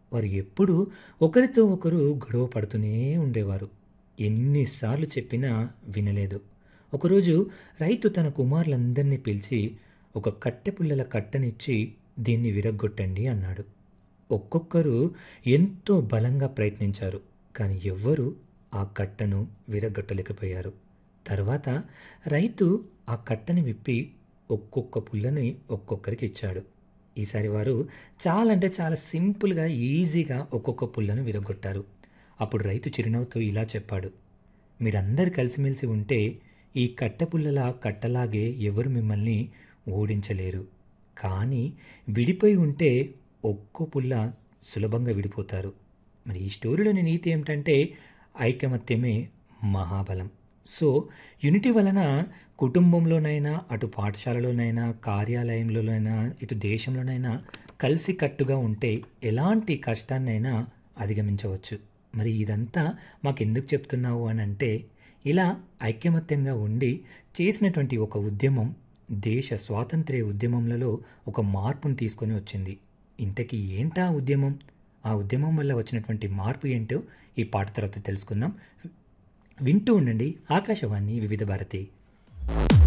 వారు ఎప్పుడూ ఒకరితో ఒకరు గొడవ పడుతూనే ఉండేవారు ఎన్నిసార్లు చెప్పినా వినలేదు ఒకరోజు రైతు తన కుమారులందరినీ పిలిచి ఒక కట్టె పుల్లల కట్టనిచ్చి దీన్ని విరగ్గొట్టండి అన్నాడు ఒక్కొక్కరు ఎంతో బలంగా ప్రయత్నించారు కానీ ఎవ్వరూ ఆ కట్టను విరగొట్టలేకపోయారు తర్వాత రైతు ఆ కట్టని విప్పి ఒక్కొక్క పుల్లని ఒక్కొక్కరికి ఇచ్చాడు ఈసారి వారు చాలా అంటే చాలా సింపుల్గా ఈజీగా ఒక్కొక్క పుల్లను విరగొట్టారు అప్పుడు రైతు చిరునవ్వుతో ఇలా చెప్పాడు మీరందరు కలిసిమెలిసి ఉంటే ఈ కట్టె పుల్లల కట్టలాగే ఎవరు మిమ్మల్ని ఓడించలేరు కానీ విడిపోయి ఉంటే ఒక్కో పుల్ల సులభంగా విడిపోతారు మరి ఈ స్టోరీలోని నీతి ఏమిటంటే ఐకమత్యమే మహాబలం సో యూనిటీ వలన కుటుంబంలోనైనా అటు పాఠశాలలోనైనా కార్యాలయంలోనైనా ఇటు దేశంలోనైనా కలిసి కట్టుగా ఉంటే ఎలాంటి కష్టాన్నైనా అధిగమించవచ్చు మరి ఇదంతా మాకెందుకు చెప్తున్నావు అని అంటే ఇలా ఐక్యమత్యంగా ఉండి చేసినటువంటి ఒక ఉద్యమం దేశ స్వాతంత్ర్య ఉద్యమంలలో ఒక మార్పును తీసుకొని వచ్చింది ఇంతకీ ఏంటా ఉద్యమం ఆ ఉద్యమం వల్ల వచ్చినటువంటి మార్పు ఏంటో ఈ పాట తర్వాత తెలుసుకుందాం వింటూ ఉండండి ఆకాశవాణి వివిధ భారతి